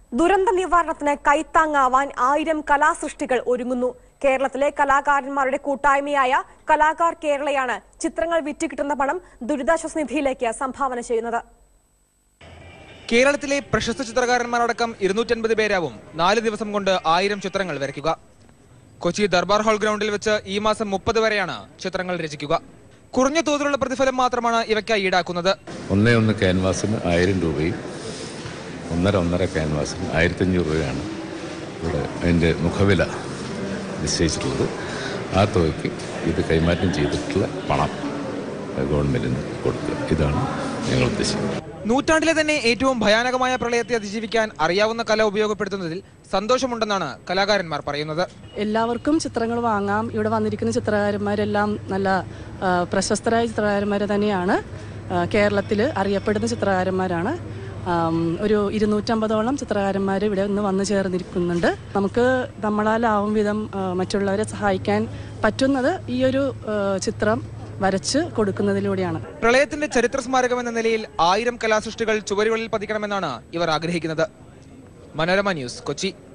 ദുരന്ത നിവാരണത്തിന് കൈത്താങ്ങാവാൻ ആയിരം കലാസൃഷ്ടികൾ ഒരുങ്ങുന്നു കേരളത്തിലെ കലാകാരന്മാരുടെ കൂട്ടായ്മയായ കലാകാർ കേരളയാണ് ചിത്രങ്ങൾ വിറ്റുകിട്ടുന്ന പണം ദുരിതാശ്വാസ നിധിയിലേക്ക് സംഭാവന ചെയ്യുന്നത് കേരളത്തിലെ പ്രശസ്ത ചിത്രകാരന്മാരടക്കം ഇരുന്നൂറ്റൻപത് പേരാവും നാല് ദിവസം കൊണ്ട് ആയിരം ചിത്രങ്ങൾ വരയ്ക്കുക കൊച്ചി ദർബാർ ഹാൾ ഗ്രൗണ്ടിൽ വെച്ച് ഈ മാസം മുപ്പത് വരെയാണ് ചിത്രങ്ങൾ രചിക്കുക കുറഞ്ഞ തോതിലുള്ള പ്രതിഫലം മാത്രമാണ് ഇവയ്ക്കായി ഈടാക്കുന്നത് ഒന്നേ ഒന്ന് ക്യാൻവാസിന് ആയിരം രൂപയും ഒന്നര ഒന്നര ക്യാൻവാസിന് ആയിരത്തഞ്ഞൂറ് രൂപയാണ് ഇവിടെ അതിൻ്റെ മുഖവില നിശ്ചയിച്ചിട്ടുള്ളത് ആ തുകയ്ക്ക് ഇത് കൈമാറ്റം ചെയ്തിട്ടുള്ള പണം ഗവൺമെൻറ്റിന് കൊടുക്കുക ഇതാണ് ഞങ്ങൾ ഉദ്ദേശിക്കുന്നത് നൂറ്റാണ്ടിലെ തന്നെ ഏറ്റവും ഭയാനകമായ പ്രളയത്തെ അതിജീവിക്കാൻ അറിയാവുന്ന കല ഉപയോഗപ്പെടുത്തുന്നതിൽ സന്തോഷമുണ്ടെന്നാണ് കലാകാരന്മാർ പറയുന്നത് എല്ലാവർക്കും ചിത്രങ്ങൾ വാങ്ങാം ഇവിടെ വന്നിരിക്കുന്ന ചിത്രകാരന്മാരെല്ലാം നല്ല ആ, പ്രശസ്തരായ ചിത്രകാരന്മാർ തന്നെയാണ് കേരളത്തിൽ അറിയപ്പെടുന്ന ചിത്രകാരന്മാരാണ് ആം, ഒരു ഇരുന്നൂറ്റമ്പതോളം ചിത്രകാരന്മാർ ഇവിടെ നിന്ന് വന്നു ചേർന്നിരിക്കുന്നുണ്ട് നമുക്ക് നമ്മളാലാവും വിധം ആ, മറ്റുള്ളവരെ സഹായിക്കാൻ പറ്റുന്നത് ഈ ഒരു ആ, ചിത്രം വരച്ച് കൊടുക്കുന്നതിലൂടെയാണ് പ്രളയത്തിന്റെ ചരിത്ര സ്മാരകം എന്ന നിലയിൽ ആയിരം കലാസൃഷ്ടികൾ ചുവരുകളിൽ പതിക്കണമെന്നാണ് ഇവർ ആഗ്രഹിക്കുന്നത് മനോരമ ന്യൂസ് കൊച്ചി